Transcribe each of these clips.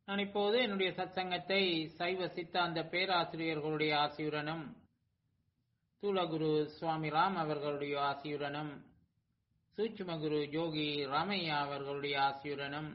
நான் இப்போது என்னுடைய சத்சங்கத்தை சைவ சித்தாந்த பேராசிரியர்களுடைய ஆசியுடனும் தூலகுரு சுவாமி ராம் அவர்களுடைய ஆசியுடனும் சூட்சுமகுரு ஜோகி ராமையா அவர்களுடைய ஆசியுடனும்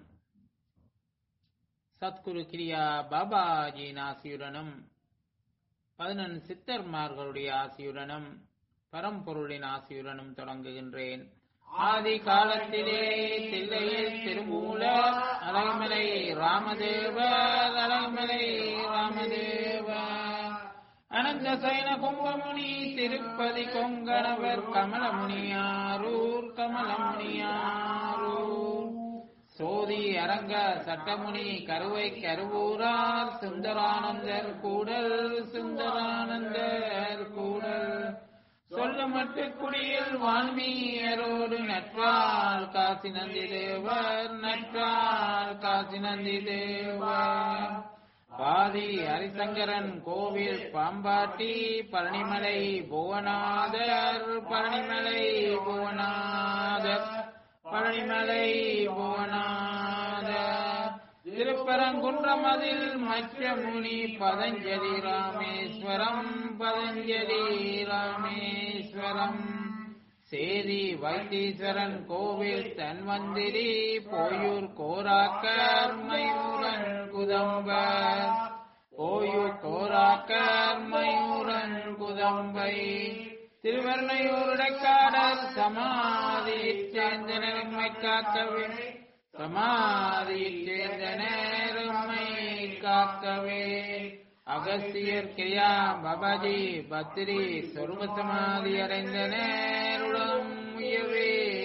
சத்குரு கிரியா பாபாஜியின் ஆசியுடனும் பதினொன்று சித்தர்மார்களுடைய ஆசியுடனும் பரம்பொருளின் ஆசியுடனும் தொடங்குகின்றேன் ஆதி காலத்திலே தில்லையில் திருமூல அலைமலை ராமதேவர் அலைமலை ராமதேவர் அனந்த சைன கும்பமுனி திருப்பதி கொங்கணவர் கமலமுனியாரூர் கமலமுனியாரூர் சோதி அரங்க சட்டமுனி கருவை கருவூரார் சுந்தரானந்தர் கூடல் சுந்தரானந்தர் கூடல் சொல்லமட்டு குடியில் வான்மீயரோடு நற்றால் காசி நந்தி தேவர் நற்றால் காசி நந்தி தேவர் பாதி ஹரிசங்கரன் கோவில் பாம்பாட்டி பழனிமலை புவனாதர் பழனிமலை புவனாதர் பழனிமலை புவனாதர் திருப்பரங்குன்றமதில் மற்ற முனி பதஞ்சலி ராமேஸ்வரம் பதஞ்சலி ராமேஸ்வரம் சேதி வைத்தீஸ்வரன் கோவில் தன்வந்திரி போயூர் கோராக்கர் மயூரன் குதம்பர் போயூர் கோராக்கர் மயூரன் குதம்பை திருவர்ணையூருடைக்காடர் சமாதியில் சேர்ந்த நிலைமை காக்கவே சமாதியில் சேர்ந்த நேரம்மை காக்கவே அகஸ்தியர் கிரியா பபாஜி பத்ரி சொருப சமாதி அடைந்த நேருடம் உயவே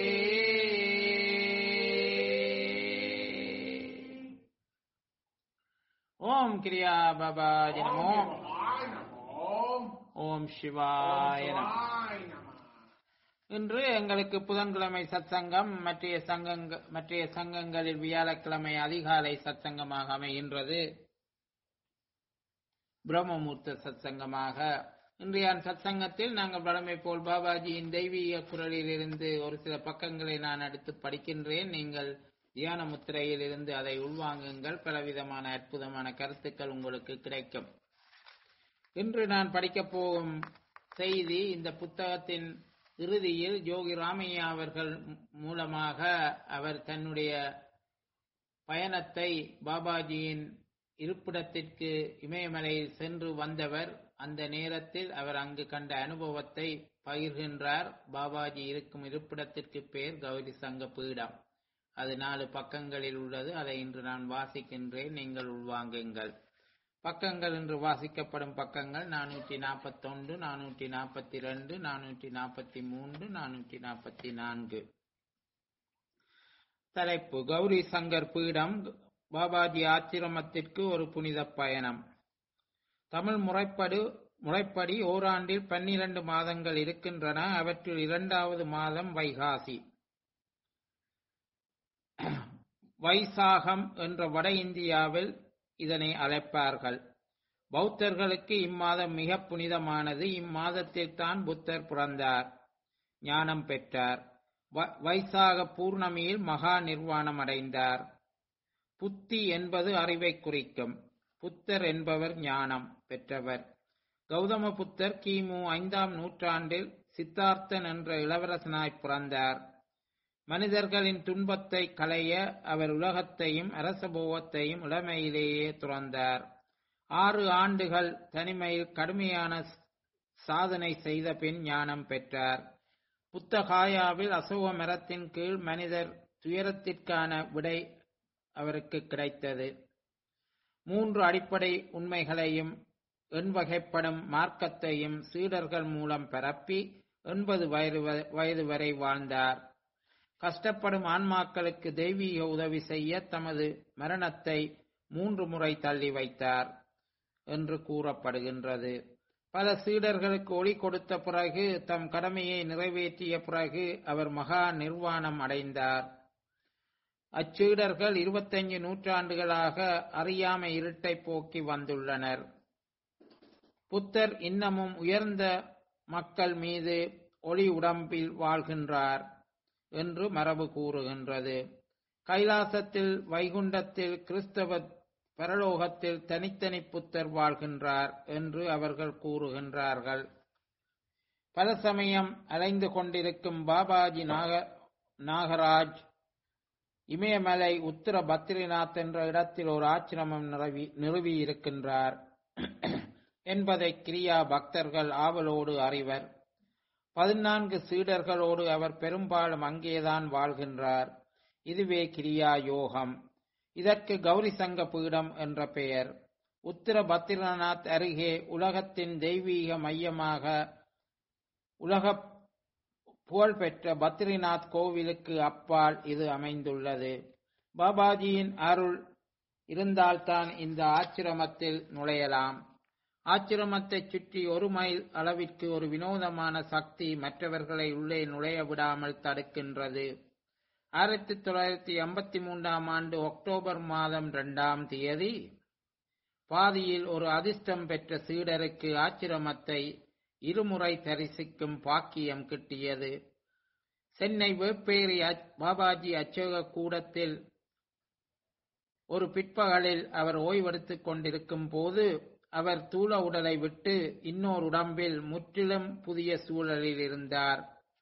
ஓம் கிரியா பாபாஜி நமோ ஓம் சிவாய நமோ இன்று எங்களுக்கு புதன்கிழமை சத்சங்கம் மற்றைய சங்கங்க மற்றைய சங்கங்களில் வியாழக்கிழமை அதிகாலை சத்சங்கமாக அமைகின்றது பிரம்மமூர்த்த சத்சங்கமாக இன்றைய சத்சங்கத்தில் நாங்கள் வழமை போல் பாபாஜியின் தெய்வீக குரலில் இருந்து ஒரு சில பக்கங்களை நான் எடுத்து படிக்கின்றேன் நீங்கள் தியான முத்திரையில் இருந்து அதை உள்வாங்குங்கள் பலவிதமான அற்புதமான கருத்துக்கள் உங்களுக்கு கிடைக்கும் இன்று நான் படிக்கப் போகும் செய்தி இந்த புத்தகத்தின் இறுதியில் யோகி ராமையா அவர்கள் மூலமாக அவர் தன்னுடைய பயணத்தை பாபாஜியின் இருப்பிடத்திற்கு இமயமலையில் சென்று வந்தவர் அந்த நேரத்தில் அவர் அங்கு கண்ட அனுபவத்தை பகிர்கின்றார் பாபாஜி இருக்கும் இருப்பிடத்திற்கு பேர் கௌரி சங்க பீடம் அது நாலு பக்கங்களில் உள்ளது அதை இன்று நான் வாசிக்கின்றேன் நீங்கள் உள்வாங்குங்கள் பக்கங்கள் என்று வாசிக்கப்படும் பக்கங்கள் நானூற்றி நாற்பத்தொன்று நானூற்றி நாற்பத்தி ரெண்டு நானூற்றி நாற்பத்தி மூன்று நானூற்றி நாற்பத்தி நான்கு தலைப்பு கௌரி சங்கர் பீடம் பாபாஜி ஆச்சிரமத்திற்கு ஒரு புனித பயணம் தமிழ் முறைப்படு முறைப்படி ஓராண்டில் பன்னிரண்டு மாதங்கள் இருக்கின்றன அவற்றில் இரண்டாவது மாதம் வைகாசி வைசாகம் என்ற வட இந்தியாவில் இதனை அழைப்பார்கள் பௌத்தர்களுக்கு இம்மாதம் மிக புனிதமானது இம்மாதத்தில் தான் புத்தர் பிறந்தார் ஞானம் பெற்றார் வைசாக பூர்ணமியில் மகா நிர்வாணம் அடைந்தார் புத்தி என்பது அறிவை குறிக்கும் புத்தர் என்பவர் ஞானம் பெற்றவர் கௌதம புத்தர் கிமு ஐந்தாம் நூற்றாண்டில் சித்தார்த்தன் என்ற இளவரசனாய் பிறந்தார் மனிதர்களின் துன்பத்தை களைய அவர் உலகத்தையும் அரசபோகத்தையும் இளமையிலேயே துறந்தார் ஆறு ஆண்டுகள் தனிமையில் கடுமையான சாதனை செய்த பின் ஞானம் பெற்றார் புத்தகாயாவில் அசோக மரத்தின் கீழ் மனிதர் துயரத்திற்கான விடை அவருக்கு கிடைத்தது மூன்று அடிப்படை உண்மைகளையும் எண்வகைப்படும் மார்க்கத்தையும் சீடர்கள் மூலம் பரப்பி எண்பது வயது வயது வரை வாழ்ந்தார் கஷ்டப்படும் ஆன்மாக்களுக்கு தெய்வீக உதவி செய்ய தமது மரணத்தை மூன்று முறை தள்ளி வைத்தார் என்று கூறப்படுகின்றது பல சீடர்களுக்கு ஒளி கொடுத்த பிறகு தம் கடமையை நிறைவேற்றிய பிறகு அவர் மகா நிர்வாணம் அடைந்தார் அச்சீடர்கள் இருபத்தஞ்சு நூற்றாண்டுகளாக அறியாமை இருட்டை போக்கி வந்துள்ளனர் புத்தர் இன்னமும் உயர்ந்த மக்கள் மீது ஒளி உடம்பில் வாழ்கின்றார் என்று மரபு கூறுகின்றது கைலாசத்தில் வைகுண்டத்தில் கிறிஸ்தவ பரலோகத்தில் தனித்தனி புத்தர் வாழ்கின்றார் என்று அவர்கள் கூறுகின்றார்கள் பல சமயம் அலைந்து கொண்டிருக்கும் பாபாஜி நாக நாகராஜ் இமயமலை உத்தர பத்ரிநாத் என்ற இடத்தில் ஒரு ஆச்சிரமம் நிறுவி நிறுவியிருக்கின்றார் என்பதை கிரியா பக்தர்கள் ஆவலோடு அறிவர் பதினான்கு சீடர்களோடு அவர் பெரும்பாலும் அங்கேதான் வாழ்கின்றார் இதுவே கிரியா யோகம் இதற்கு கௌரி சங்க பீடம் என்ற பெயர் உத்தர பத்ரிநாத் அருகே உலகத்தின் தெய்வீக மையமாக உலக புகழ்பெற்ற பத்ரிநாத் கோவிலுக்கு அப்பால் இது அமைந்துள்ளது பாபாஜியின் அருள் இருந்தால்தான் இந்த ஆச்சிரமத்தில் நுழையலாம் ஆச்சிரமத்தை சுற்றி ஒரு மைல் அளவிற்கு ஒரு வினோதமான சக்தி மற்றவர்களை உள்ளே நுழைய விடாமல் தடுக்கின்றது ஆயிரத்தி தொள்ளாயிரத்தி எண்பத்தி மூன்றாம் ஆண்டு அக்டோபர் மாதம் இரண்டாம் தேதி பாதியில் ஒரு அதிர்ஷ்டம் பெற்ற சீடருக்கு ஆச்சிரமத்தை இருமுறை தரிசிக்கும் பாக்கியம் கிட்டியது சென்னை வேப்பேரி பாபாஜி அச்சோக கூடத்தில் ஒரு பிற்பகலில் அவர் ஓய்வெடுத்துக் கொண்டிருக்கும் போது அவர் தூள உடலை விட்டு இன்னொரு உடம்பில் முற்றிலும் புதிய சூழலில் இருந்தார்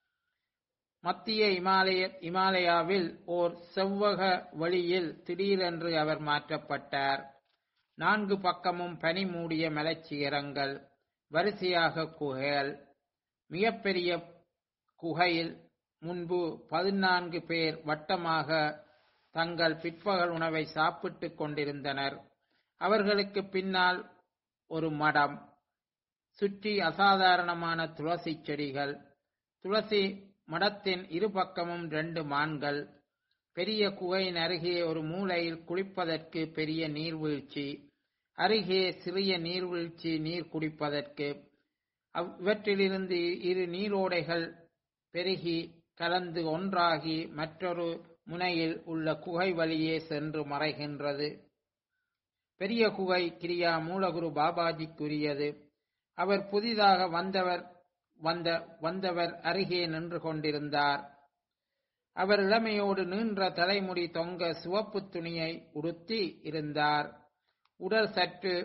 மத்திய இமாலய இமாலயாவில் ஓர் செவ்வக வழியில் திடீரென்று அவர் மாற்றப்பட்டார் நான்கு பக்கமும் பனி மூடிய மலைச்சிகரங்கள் வரிசையாக குகைகள் மிகப்பெரிய குகையில் முன்பு பதினான்கு பேர் வட்டமாக தங்கள் பிற்பகல் உணவை சாப்பிட்டுக் கொண்டிருந்தனர் அவர்களுக்கு பின்னால் ஒரு மடம் சுற்றி அசாதாரணமான துளசி செடிகள் துளசி மடத்தின் இரு பக்கமும் ரெண்டு மான்கள் பெரிய குகையின் அருகே ஒரு மூலையில் குளிப்பதற்கு பெரிய நீர்வீழ்ச்சி அருகே சிறிய நீர்வீழ்ச்சி நீர் குடிப்பதற்கு இவற்றிலிருந்து இரு நீரோடைகள் பெருகி கலந்து ஒன்றாகி மற்றொரு முனையில் உள்ள குகை வழியே சென்று மறைகின்றது பெரிய குகை கிரியா மூலகுரு பாபாஜிக்குரியது அவர் புதிதாக வந்தவர் வந்த வந்தவர் அருகே நின்று கொண்டிருந்தார் அவர் இளமையோடு நீண்ட தலைமுடி தொங்க சிவப்பு துணியை உடுத்தி இருந்தார் உடல் சற்று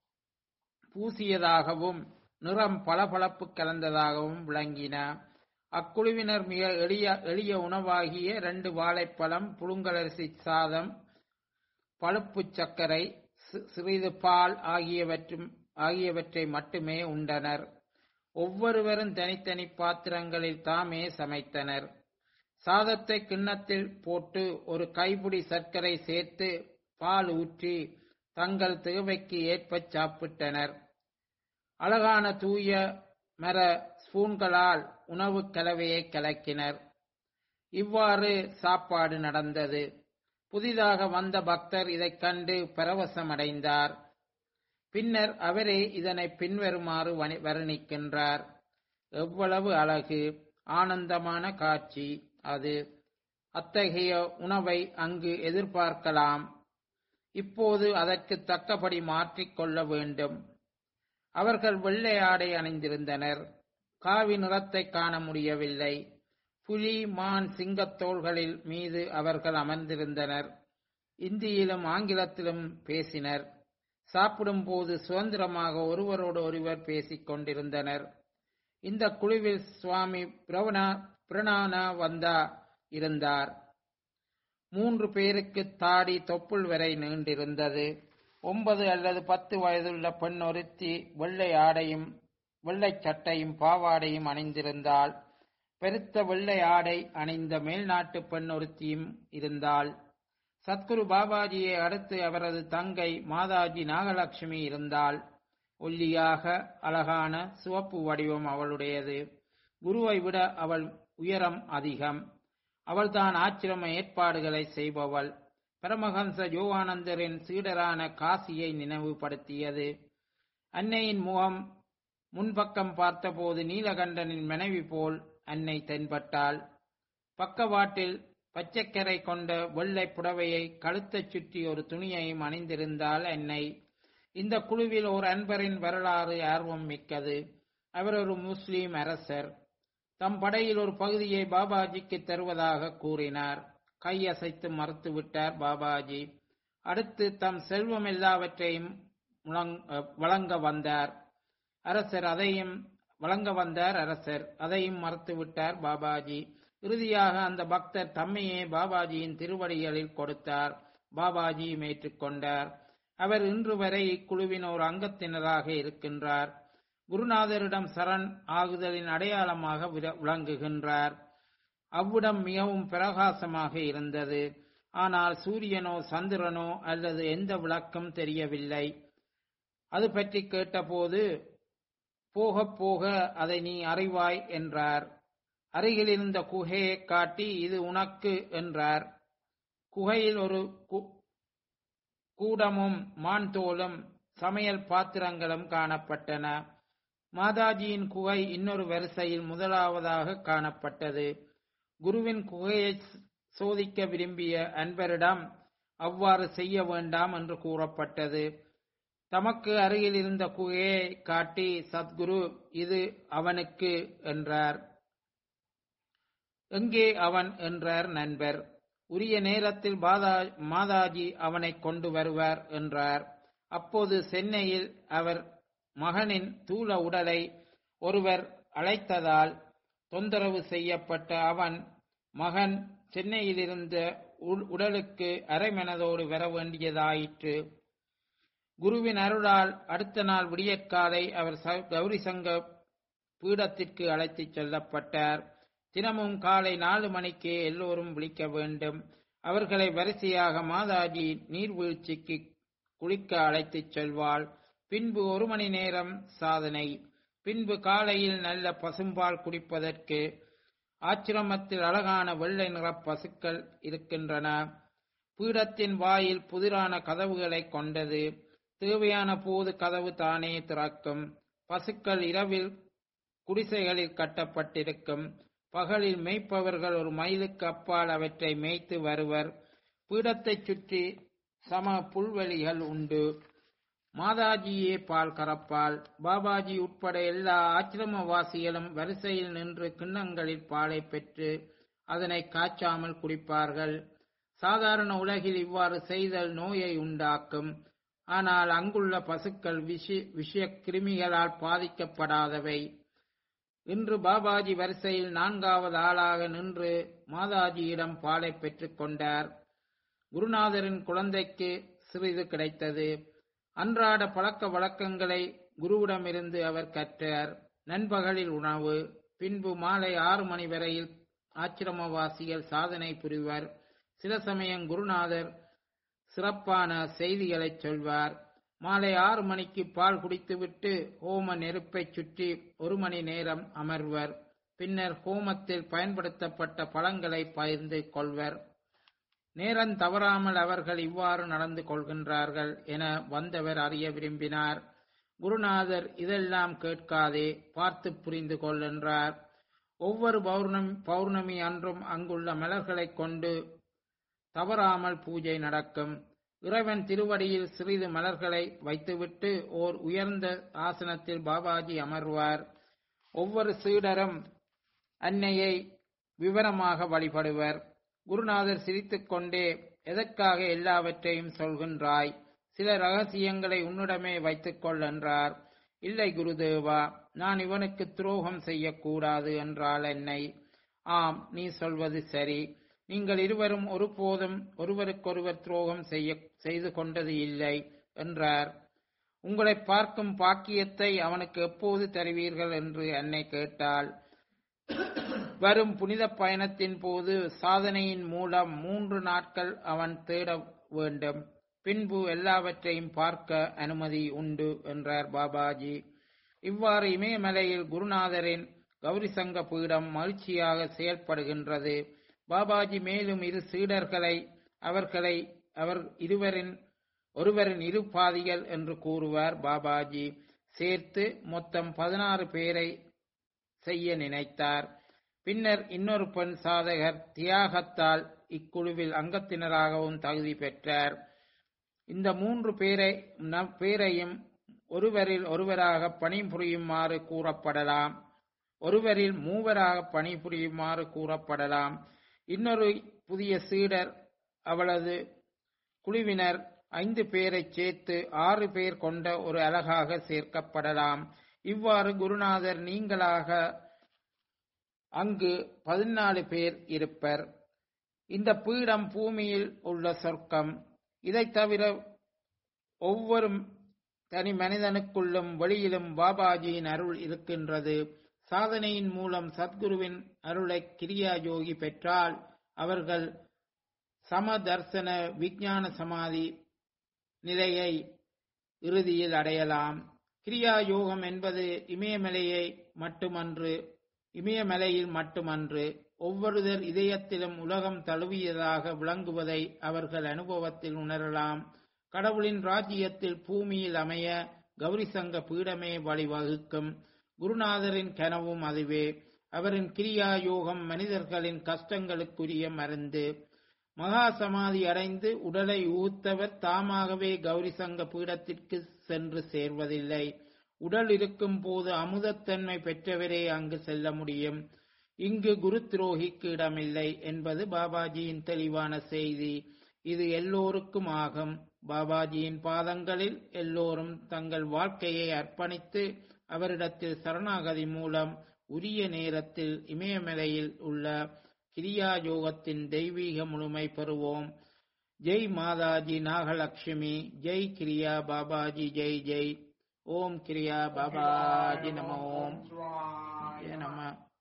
பூசியதாகவும் நிறம் பளபளப்பு கலந்ததாகவும் விளங்கின அக்குழுவினர் மிக எளிய எளிய உணவாகிய ரெண்டு வாழைப்பழம் புழுங்கலரிசி சாதம் பழுப்பு சர்க்கரை சிறிது பால் ஆகியவற்றும் ஆகியவற்றை மட்டுமே உண்டனர் ஒவ்வொருவரும் தனித்தனி பாத்திரங்களில் தாமே சமைத்தனர் சாதத்தை கிண்ணத்தில் போட்டு ஒரு கைப்பிடி சர்க்கரை சேர்த்து பால் ஊற்றி தங்கள் தேவைக்கு ஏற்ப சாப்பிட்டனர் அழகான தூய மர ஸ்பூன்களால் உணவு கலவையை கலக்கினர் இவ்வாறு சாப்பாடு நடந்தது புதிதாக வந்த பக்தர் இதைக் கண்டு பரவசமடைந்தார் பின்னர் அவரே இதனை பின்வருமாறு வர்ணிக்கின்றார் எவ்வளவு அழகு ஆனந்தமான காட்சி அது அத்தகைய உணவை அங்கு எதிர்பார்க்கலாம் இப்போது அதற்கு தக்கபடி மாற்றிக்கொள்ள வேண்டும் அவர்கள் வெள்ளை ஆடை அணிந்திருந்தனர் காவி நிறத்தை காண முடியவில்லை புலி மான் சிங்கத்தோள்களில் மீது அவர்கள் அமர்ந்திருந்தனர் இந்தியிலும் ஆங்கிலத்திலும் பேசினர் சாப்பிடும்போது சுதந்திரமாக ஒருவரோடு ஒருவர் பேசிக் கொண்டிருந்தனர் இந்த குழுவில் சுவாமி பிரவணா பிரணானா வந்தா இருந்தார் மூன்று பேருக்கு தாடி தொப்புள் வரை நீண்டிருந்தது ஒன்பது அல்லது பத்து வயதுள்ள பெண் ஒருத்தி வெள்ளை ஆடையும் வெள்ளை சட்டையும் பாவாடையும் அணிந்திருந்தாள் பெருத்த வெள்ளை ஆடை அணிந்த மேல்நாட்டு பெண் ஒருத்தியும் இருந்தாள் சத்குரு பாபாஜியை அடுத்து அவரது தங்கை மாதாஜி நாகலட்சுமி இருந்தாள் ஒல்லியாக அழகான சிவப்பு வடிவம் அவளுடையது குருவை விட அவள் உயரம் அதிகம் அவள்தான் ஆச்சிரம ஏற்பாடுகளை செய்பவள் பரமஹம்ச யோகானந்தரின் சீடரான காசியை நினைவுபடுத்தியது அன்னையின் முகம் முன்பக்கம் பார்த்தபோது நீலகண்டனின் மனைவி போல் அன்னை தென்பட்டாள் பக்கவாட்டில் பச்சைக்கரை கொண்ட வெள்ளை புடவையை கழுத்தைச் சுற்றி ஒரு துணியையும் அணிந்திருந்தாள் அன்னை இந்த குழுவில் ஒரு அன்பரின் வரலாறு ஆர்வம் மிக்கது அவர் ஒரு முஸ்லீம் அரசர் தம் படையில் ஒரு பகுதியை பாபாஜிக்கு தருவதாக கூறினார் கையசைத்து மறுத்துவிட்டார் பாபாஜி அடுத்து தம் செல்வம் எல்லாவற்றையும் முழங்- அஹ், வழங்க வந்தார் அரசர் அதையும் வழங்க வந்தார் அரசர் அதையும் மறுத்துவிட்டார் பாபாஜி இறுதியாக அந்த பக்தர் தம்மையே பாபாஜியின் திருவடிகளில் கொடுத்தார் பாபாஜியும் ஏற்றுக்கொண்டார் அவர் இன்று வரை இக்குழுவின் ஒரு அங்கத்தினராக இருக்கின்றார் குருநாதரிடம் சரண் ஆகுதலின் அடையாளமாக விர- விளங்குகின்றார் அவ்விடம் மிகவும் பிரகாசமாக இருந்தது ஆனால் சூரியனோ சந்திரனோ அல்லது எந்த விளக்கும் தெரியவில்லை அது பற்றி கேட்டபோது போக போக அதை நீ அறிவாய் என்றார் அருகில் இருந்த குகையை காட்டி இது உனக்கு என்றார் குகையில் ஒரு கு- கூடமும் மான் தோலும் சமையல் பாத்திரங்களும் காணப்பட்டன மாதாஜியின் குகை இன்னொரு வரிசையில் முதலாவதாக காணப்பட்டது குருவின் குகையை சோதிக்க விரும்பிய அன்பரிடம் அவ்வாறு செய்ய வேண்டாம் என்று கூறப்பட்டது தமக்கு அருகில் இருந்த குகையை காட்டி சத்குரு இது அவனுக்கு என்றார் எங்கே அவன் என்றார் நண்பர் உரிய நேரத்தில் பாதா மாதாஜி அவனை கொண்டு வருவார் என்றார் அப்போது சென்னையில் அவர் மகனின் தூள உடலை ஒருவர் அழைத்ததால் தொந்தரவு செய்யப்பட்ட அவன் மகன் சென்னையிலிருந்த உ- உடலுக்கு அரைமனதோடு வர வேண்டியதாயிற்று குருவின் அருளால் அடுத்த நாள் விடியற்காலை அவர் ச- கௌரி சங்க பீடத்திற்கு அழைத்துச் செல்லப்பட்டார் தினமும் காலை நாலு மணிக்கே எல்லோரும் விழிக்க வேண்டும் அவர்களை வரிசையாக மாதாஜி நீர்வீழ்ச்சிக்கு குளிக்க அழைத்துச் செல்வாள் பின்பு ஒரு மணி நேரம் சாதனை பின்பு காலையில் நல்ல பசும்பால் குடிப்பதற்கு ஆச்சிரமத்தில் அழகான வெள்ளை நிற பசுக்கள் இருக்கின்றன பீடத்தின் வாயில் புதிரான கதவுகளை கொண்டது தேவையான போது கதவு தானே திறக்கும் பசுக்கள் இரவில் குடிசைகளில் கட்டப்பட்டிருக்கும் பகலில் மேய்ப்பவர்கள் ஒரு மைலுக்கு அப்பால் அவற்றை மேய்த்து வருவர் பீடத்தைச் சுற்றி சம புல்வெளிகள் உண்டு மாதாஜியே பால் கறப்பால் பாபாஜி உட்பட எல்லா ஆச்சிரமவாசிகளும் வரிசையில் நின்று கிண்ணங்களில் பாலை பெற்று அதனை காய்ச்சாமல் குடிப்பார்கள் சாதாரண உலகில் இவ்வாறு செய்தல் நோயை உண்டாக்கும் ஆனால் அங்குள்ள பசுக்கள் விஷ விஷய கிருமிகளால் பாதிக்கப்படாதவை இன்று பாபாஜி வரிசையில் நான்காவது ஆளாக நின்று மாதாஜியிடம் பாலை பெற்றுக் கொண்டார் குருநாதரின் குழந்தைக்கு சிறிது கிடைத்தது அன்றாட பழக்க வழக்கங்களை குருவிடமிருந்து அவர் கற்றார் நண்பகலில் உணவு பின்பு மாலை ஆறு மணி வரையில் ஆச்சிரமவாசிகள் சாதனை புரிவர் சில சமயம் குருநாதர் சிறப்பான செய்திகளை சொல்வார் மாலை ஆறு மணிக்கு பால் குடித்துவிட்டு ஹோம நெருப்பைச் சுற்றி ஒரு மணி நேரம் அமர்வர் பின்னர் ஹோமத்தில் பயன்படுத்தப்பட்ட பழங்களை பகிர்ந்து கொள்வர் நேரம் தவறாமல் அவர்கள் இவ்வாறு நடந்து கொள்கின்றார்கள் என வந்தவர் அறிய விரும்பினார் குருநாதர் இதெல்லாம் கேட்காதே பார்த்து புரிந்து கொள் என்றார் ஒவ்வொரு பௌர்ணமி பௌர்ணமி அன்றும் அங்குள்ள மலர்களைக் கொண்டு தவறாமல் பூஜை நடக்கும் இறைவன் திருவடியில் சிறிது மலர்களை வைத்துவிட்டு ஓர் உயர்ந்த ஆசனத்தில் பாபாஜி அமர்வார் ஒவ்வொரு சீடரும் அன்னையை விவரமாக வழிபடுவர் குருநாதர் சிரித்துக்கொண்டே எதற்காக எல்லாவற்றையும் சொல்கின்றாய் சில ரகசியங்களை உன்னிடமே வைத்துக்கொள் என்றார் இல்லை குருதேவா நான் இவனுக்கு துரோகம் செய்யக்கூடாது என்றாள் என்னை ஆம் நீ சொல்வது சரி நீங்கள் இருவரும் ஒருபோதும் ஒருவருக்கொருவர் துரோகம் செய்ய செய்து கொண்டது இல்லை என்றார் உங்களை பார்க்கும் பாக்கியத்தை அவனுக்கு எப்போது தருவீர்கள் என்று என்னை கேட்டாள் வரும் புனித பயணத்தின் போது சாதனையின் மூலம் மூன்று நாட்கள் அவன் தேட வேண்டும் பின்பு எல்லாவற்றையும் பார்க்க அனுமதி உண்டு என்றார் பாபாஜி இவ்வாறு இமயமலையில் குருநாதரின் கௌரி சங்க பீடம் மகிழ்ச்சியாக செயல்படுகின்றது பாபாஜி மேலும் இரு சீடர்களை அவர்களை அவர் இருவரின் ஒருவரின் இரு பாதிகள் என்று கூறுவார் பாபாஜி சேர்த்து மொத்தம் பதினாறு பேரை செய்ய நினைத்தார் பின்னர் இன்னொரு பெண் சாதகர் தியாகத்தால் இக்குழுவில் அங்கத்தினராகவும் தகுதி பெற்றார் இந்த மூன்று பேரை நம் பேரையும் ஒருவரில் ஒருவராக பணிபுரியுமாறு கூறப்படலாம் ஒருவரில் மூவராக பணிபுரியுமாறு கூறப்படலாம் இன்னொரு புதிய சீடர் அவளது குழுவினர் ஐந்து பேரைச் சேர்த்து ஆறு பேர் கொண்ட ஒரு அலகாக சேர்க்கப்படலாம் இவ்வாறு குருநாதர் நீங்களாக அங்கு பதினாலு பேர் இருப்பர் இந்த பீடம் பூமியில் உள்ள சொர்க்கம் இதைத் தவிர ஒவ்வொரு தனி மனிதனுக்குள்ளும் வெளியிலும் பாபாஜியின் அருள் இருக்கின்றது சாதனையின் மூலம் சத்குருவின் அருளை கிரியா யோகி பெற்றால் அவர்கள் சமதர்சன விஞ்ஞான சமாதி நிலையை இறுதியில் அடையலாம் கிரியா யோகம் என்பது இமயமலையை மட்டுமன்று இமயமலையில் மட்டுமன்று ஒவ்வொருவர் இதயத்திலும் உலகம் தழுவியதாக விளங்குவதை அவர்கள் அனுபவத்தில் உணரலாம் கடவுளின் ராஜ்யத்தில் பூமியில் அமைய கௌரி சங்க பீடமே வழிவகுக்கும் குருநாதரின் கனவும் அதுவே அவரின் கிரியா யோகம் மனிதர்களின் கஷ்டங்களுக்குரிய மருந்து மகா சமாதி அடைந்து உடலை ஊத்தவர் தாமாகவே கௌரி சங்க பீடத்திற்கு சென்று சேர்வதில்லை உடல் இருக்கும் போது அமுதத்தன்மை பெற்றவரே அங்கு செல்ல முடியும் இங்கு குரு துரோகிக்கு இடமில்லை என்பது பாபாஜியின் தெளிவான செய்தி இது எல்லோருக்கும் ஆகும் பாபாஜியின் பாதங்களில் எல்லோரும் தங்கள் வாழ்க்கையை அர்ப்பணித்து அவரிடத்தில் சரணாகதி மூலம் உரிய நேரத்தில் இமயமலையில் உள்ள கிரியா யோகத்தின் தெய்வீக முழுமை பெறுவோம் ஜெய் மாதாஜி நாகலட்சுமி ஜெய் கிரியா பாபாஜி ஜெய் ஜெய் ஓம் கிரியா பாபாஜி நம ஓம் நம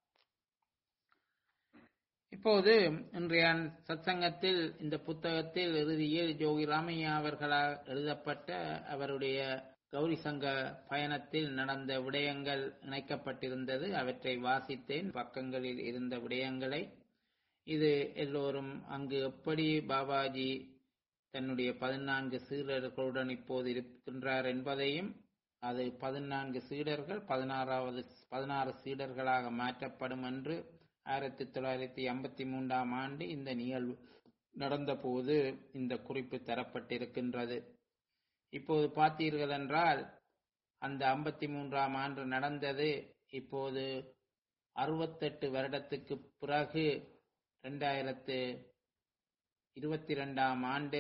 இப்போது இன்றைய சத்சங்கத்தில் இந்த புத்தகத்தில் இறுதியில் ஜோகி ராமையா அவர்களால் எழுதப்பட்ட அவருடைய கௌரி சங்க பயணத்தில் நடந்த விடயங்கள் இணைக்கப்பட்டிருந்தது அவற்றை வாசித்தேன் பக்கங்களில் இருந்த விடயங்களை இது எல்லோரும் அங்கு எப்படி பாபாஜி தன்னுடைய பதினான்கு சீடர்களுடன் இப்போது இருக்கின்றார் என்பதையும் அது பதினான்கு சீடர்கள் பதினாறாவது பதினாறு சீடர்களாக மாற்றப்படும் என்று ஆயிரத்தி தொள்ளாயிரத்தி ஐம்பத்தி மூன்றாம் ஆண்டு இந்த நிகழ்வு நடந்தபோது இந்த குறிப்பு தரப்பட்டிருக்கின்றது இப்போது பார்த்தீர்கள் என்றால் அந்த ஐம்பத்தி மூன்றாம் ஆண்டு நடந்தது இப்போது அறுபத்தெட்டு வருடத்துக்கு பிறகு ரெண்டாயிரத்து இருபத்தி ரெண்டாம் ஆண்டு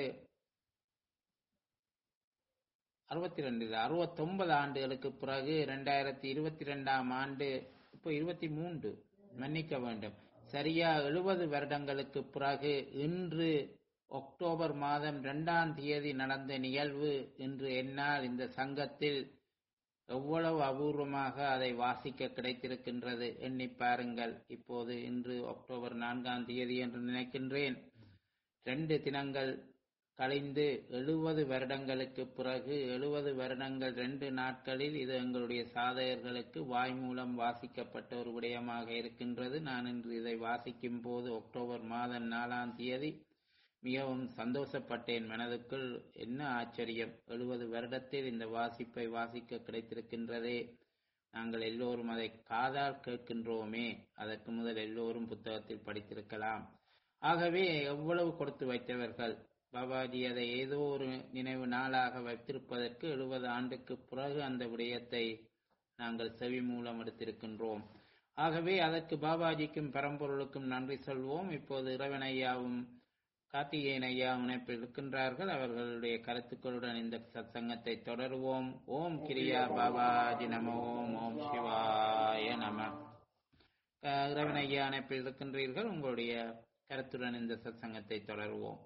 அறுபத்தி ரெண்டு அறுபத்தொன்பது ஆண்டுகளுக்கு பிறகு ரெண்டாயிரத்தி இருபத்தி ரெண்டாம் ஆண்டு இப்போ இருபத்தி மூன்று மன்னிக்க வேண்டும் சரியா எழுபது வருடங்களுக்கு பிறகு இன்று அக்டோபர் மாதம் இரண்டாம் தேதி நடந்த நிகழ்வு இன்று என்னால் இந்த சங்கத்தில் எவ்வளவு அபூர்வமாக அதை வாசிக்க கிடைத்திருக்கின்றது எண்ணி பாருங்கள் இப்போது இன்று அக்டோபர் நான்காம் தேதி என்று நினைக்கின்றேன் ரெண்டு தினங்கள் கழிந்து எழுபது வருடங்களுக்கு பிறகு எழுபது வருடங்கள் ரெண்டு நாட்களில் இது எங்களுடைய சாதகர்களுக்கு வாய் மூலம் வாசிக்கப்பட்ட ஒரு விடயமாக இருக்கின்றது நான் இன்று இதை வாசிக்கும் போது அக்டோபர் மாதம் நாலாம் தேதி மிகவும் சந்தோஷப்பட்டேன் மனதுக்குள் என்ன ஆச்சரியம் எழுபது வருடத்தில் இந்த வாசிப்பை வாசிக்க கிடைத்திருக்கின்றதே நாங்கள் எல்லோரும் அதை காதால் கேட்கின்றோமே அதற்கு முதல் எல்லோரும் புத்தகத்தில் படித்திருக்கலாம் ஆகவே எவ்வளவு கொடுத்து வைத்தவர்கள் பாபாஜி அதை ஏதோ ஒரு நினைவு நாளாக வைத்திருப்பதற்கு எழுபது ஆண்டுக்கு பிறகு அந்த விடயத்தை நாங்கள் செவி மூலம் எடுத்திருக்கின்றோம் ஆகவே அதற்கு பாபாஜிக்கும் பரம்பொருளுக்கும் நன்றி சொல்வோம் இப்போது இறைவன் ஐயாவும் கார்த்திகேயன் ஐயா இணைப்பில் இருக்கின்றார்கள் அவர்களுடைய கருத்துக்களுடன் இந்த சத்சங்கத்தை தொடருவோம் ஓம் கிரியா பாபாஜி நம ஓம் ஓம் சிவாய நம அஹ் இறைவன் ஐயா இணைப்பில் இருக்கின்றீர்கள் உங்களுடைய கருத்துடன் இந்த சத்சங்கத்தை தொடருவோம்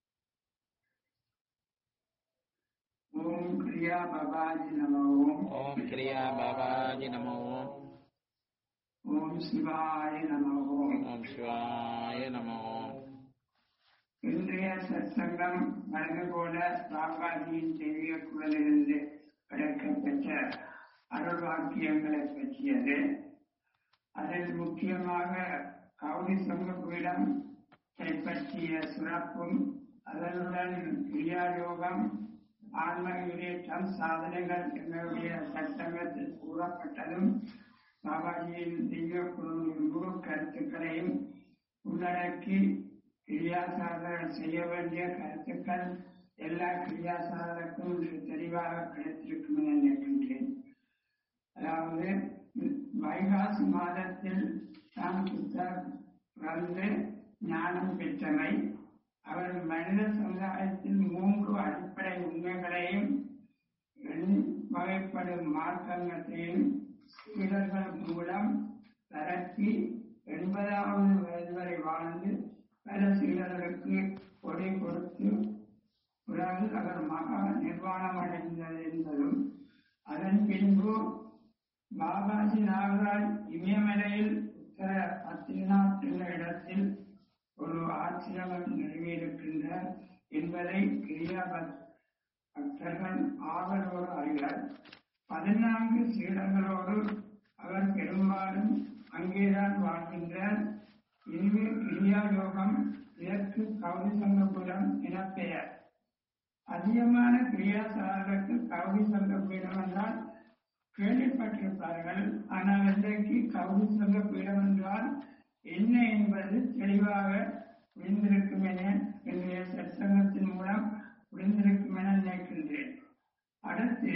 ஓம் கிரியா பாபாஜி நம ஓம் ஓம் கிரியா பாபாஜி நம ஓம் ஓம் சிவாய நம ஓம் ஓம் சிவாய நம ஓம் இன்றைய சத்சங்கம் வழங்கு போல பாபாஜியின் தெய்வீக குரலிலிருந்து கிடைக்கப்பெற்ற அருள் வாக்கியங்களை பற்றியது அதில் முக்கியமாக கௌரி சங்க பீடம் பற்றிய சிறப்பும் அதனுடன் கிரியாயோகம் ஆன்ம ஈடேற்றம் சாதனைகள் எங்களுடைய சட்டங்கத்தில் கூறப்பட்டதும் பாபாஜியின் தெய்வ குழுவின் முழு கருத்துக்களையும் உள்ளடக்கி கிரியாசாதகர் செய்ய வேண்டிய கருத்துக்கள் எல்லா கிரியாசாதகருக்கும் இன்று தெளிவாக கிடைத்திருக்கும் என நினைக்கின்றேன் அதாவது வைகாசி மாதத்தில் தான் புத்தர் பிறந்து ஞானம் பெற்றவை அவர் மனித சமுதாயத்தில் மூன்று அடிப்படை எனப்படும் மார்க்கங்கத்தையும் சீடர்கள் மூலம் பரப்பி எண்பதாவது வயது வரை வாழ்ந்து பல சீடர்களுக்கு கொடை கொடுத்து பிறகு அவர் மகா நிர்வாணம் அடைந்தது என்பதும் அதன் பின்பு பாபாஜி நாகராஜ் இமயமலையில் உத்தர பத்ரிநாத் என்ற இடத்தில் ஒரு ஆசிரமம் நிறுவியிருக்கின்றார் என்பதை கிரியா பக்- பக்தர்கள் ஆவலோடு அறிவார் பதினான்கு சீடங்களோடு அவர் பெரும்பாலும் அங்கேதான் வாழ்கின்றார் இதுவே கிரியா யோகம் இதற்கு கௌரி சங்கபுரம் என பெயர் அதிகமான கிரியாசாரர்களுக்கு கௌரி சங்கபீடம் என்றால் கேள்விப்பட்டிருப்பார்கள் ஆனால் இன்றைக்கு கௌரி சங்கபீடம் என்றால் என்ன என்பது தெளிவாக புரிந்திருக்கும் என என்னுடைய சற்சங்கத்தின் மூலம் புரிந்திருக்கும் என நினைக்கின்றேன் அடுத்து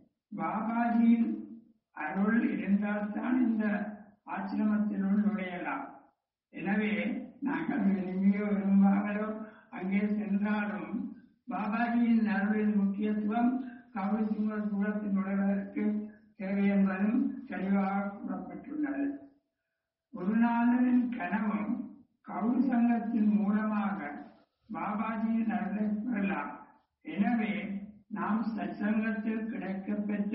பாபாஜியின் அருள் இருந்தால்தான் இந்த ஆசிரமத்தினுள் நுழையலாம் எனவே நாங்கள் விரும்பியோ விரும்பாமலோ அங்கே சென்றாலும் பாபாஜியின் அருளின் முக்கியத்துவம் கௌரி சிம்மர் சூழத்தில் நுழைவதற்கு தேவை என்பதும் தெளிவாக கூறப்பட்டுள்ளது குருநாதரின் கனவும் கௌரி சங்கத்தின் மூலமாக பாபாஜியின் அருளை பெறலாம் எனவே நாம் சத்சங்கத்தில் கிடைக்கப்பெற்ற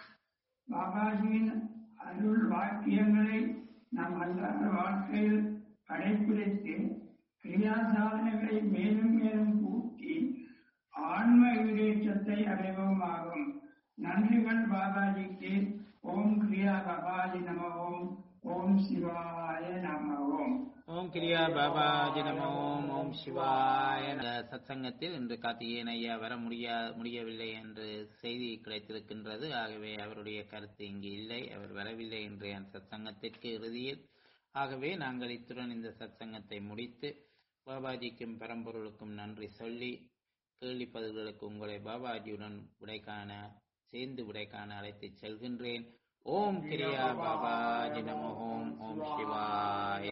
பாபாஜியின் அருள் வாக்கியங்களை நம் அன்றாட வாழ்க்கையில் கடைபிடித்து கிரியா சாதனைகளை மேலும் மேலும் கூட்டி ஆன்ம ஈடேற்றத்தை அடைவோமாகும் நன்றிகள் பாபாஜிக்கு ஓம் கிரியா பாபாஜி நம ஓம் ஓம் சிவாய நம ஓம் ஓம் கிரியா பாபாஜி நம ஓம் ஓம் சிவாய நம. சத்சங்கத்தில் இன்று கார்த்திகேயன் ஐயா வர முடியா முடியவில்லை என்று செய்தி கிடைத்திருக்கின்றது ஆகவே அவருடைய கருத்து இங்கு இல்லை அவர் வரவில்லை இன்றைய சத்சங்கத்திற்கு இறுதியில் ஆகவே நாங்கள் இத்துடன் இந்த சத்சங்கத்தை முடித்து பாபாஜிக்கும் பரம்பொருளுக்கும் நன்றி சொல்லி கேள்வி பதில்களுக்கு உங்களை பாபாஜியுடன் விடை காண சேர்ந்து விடை காண அழைத்து செல்கின்றேன் ஓம் கிரியா பாபாஜி நம ஓம் ஓம் சிவாய